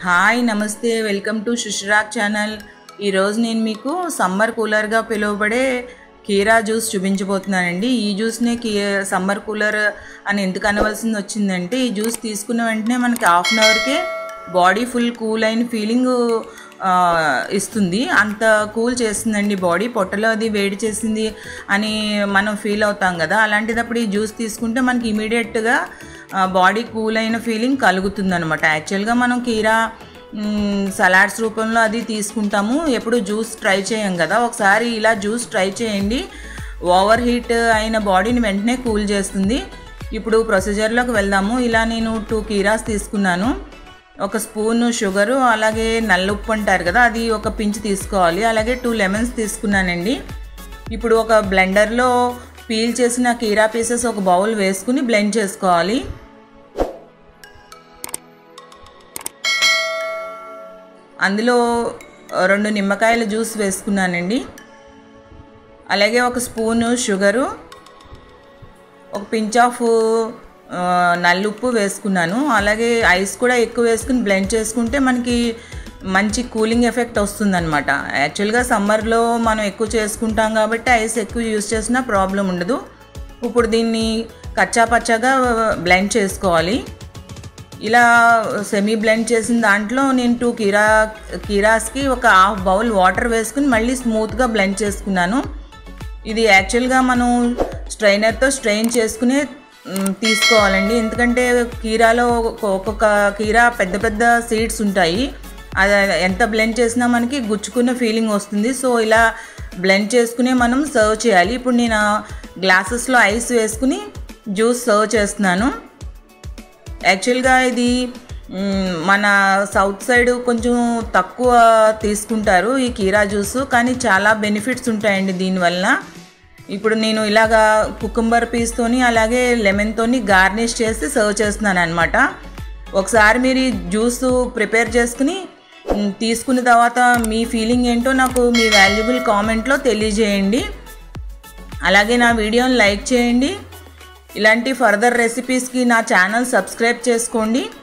hi నమస్తే welcome to శుశ్రాక్ channel ఈరోజు నేను మీకు సమ్మర్ కూలర్గా పిలువబడే కీరా జ్యూస్ చూపించబోతున్నానండి ఈ జ్యూస్నే కీ సమ్మర్ కూలర్ అని ఎందుకు అనవలసింది వచ్చిందంటే ఈ జ్యూస్ తీసుకున్న వెంటనే మనకి హాఫ్ అన్ అవర్కే బాడీ ఫుల్ కూల్ అయిన ఫీలింగ్ ఇస్తుంది అంత కూల్ చేస్తుందండి బాడీ పొట్టలో అది వేడి చేసింది అని మనం ఫీల్ అవుతాం కదా అలాంటిదప్పుడు ఈ జ్యూస్ తీసుకుంటే మనకి ఇమీడియట్గా బాడీ కూల్ అయిన ఫీలింగ్ కలుగుతుంది అనమాట యాక్చువల్గా మనం కీరా సలాడ్స్ రూపంలో అది తీసుకుంటాము ఎప్పుడు జ్యూస్ ట్రై చేయం కదా ఒకసారి ఇలా జ్యూస్ ట్రై చేయండి ఓవర్ హీట్ అయిన బాడీని వెంటనే కూల్ చేస్తుంది ఇప్పుడు ప్రొసీజర్లోకి వెళ్దాము ఇలా నేను టూ కీరాస్ తీసుకున్నాను ఒక స్పూన్ షుగరు అలాగే నల్లుప్పు అంటారు కదా అది ఒక పించ్ తీసుకోవాలి అలాగే టూ లెమన్స్ తీసుకున్నానండి ఇప్పుడు ఒక బ్లెండర్లో పీల్ చేసిన కీరా పీసెస్ ఒక బౌల్ వేసుకుని బ్లెండ్ చేసుకోవాలి అందులో రెండు నిమ్మకాయల జ్యూస్ వేసుకున్నానండి అలాగే ఒక స్పూను షుగరు ఒక పించ్ ఆఫ్ నల్లుప్పు వేసుకున్నాను అలాగే ఐస్ కూడా ఎక్కువ వేసుకుని బ్లెండ్ చేసుకుంటే మనకి మంచి కూలింగ్ ఎఫెక్ట్ వస్తుందన్నమాట యాక్చువల్గా సమ్మర్లో మనం ఎక్కువ చేసుకుంటాం కాబట్టి ఐస్ ఎక్కువ యూస్ చేసినా ప్రాబ్లం ఉండదు ఇప్పుడు దీన్ని కచ్చా పచ్చాగా బ్లెండ్ చేసుకోవాలి ఇలా సెమీ బ్లెండ్ చేసిన దాంట్లో నేను టూ కీరా కీరాస్కి ఒక హాఫ్ బౌల్ వాటర్ వేసుకుని మళ్ళీ స్మూత్గా బ్లెండ్ చేసుకున్నాను ఇది యాక్చువల్గా మనం స్ట్రైనర్తో స్ట్రెయిన్ చేసుకుని తీసుకోవాలండి ఎందుకంటే కీరాలో ఒక్కొక్క కీరా పెద్ద పెద్ద సీడ్స్ ఉంటాయి అది ఎంత బ్లెండ్ చేసినా మనకి గుచ్చుకున్న ఫీలింగ్ వస్తుంది సో ఇలా బ్లెండ్ చేసుకునే మనం సర్వ్ చేయాలి ఇప్పుడు నేను గ్లాసెస్లో ఐస్ వేసుకుని జ్యూస్ సర్వ్ చేస్తున్నాను యాక్చువల్గా ఇది మన సౌత్ సైడ్ కొంచెం తక్కువ తీసుకుంటారు ఈ కీరా జ్యూస్ కానీ చాలా బెనిఫిట్స్ ఉంటాయండి దీనివల్ల ఇప్పుడు నేను ఇలాగా కుకుంబర్ పీస్తోని అలాగే లెమన్తోని గార్నిష్ చేసి సర్వ్ చేస్తున్నాను అనమాట ఒకసారి మీరు ఈ జ్యూస్ ప్రిపేర్ చేసుకుని తీసుకున్న తర్వాత మీ ఫీలింగ్ ఏంటో నాకు మీ వాల్యుబుల్ కామెంట్లో తెలియజేయండి అలాగే నా వీడియోని లైక్ చేయండి ఇలాంటి ఫర్దర్ రెసిపీస్కి నా ఛానల్ సబ్స్క్రైబ్ చేసుకోండి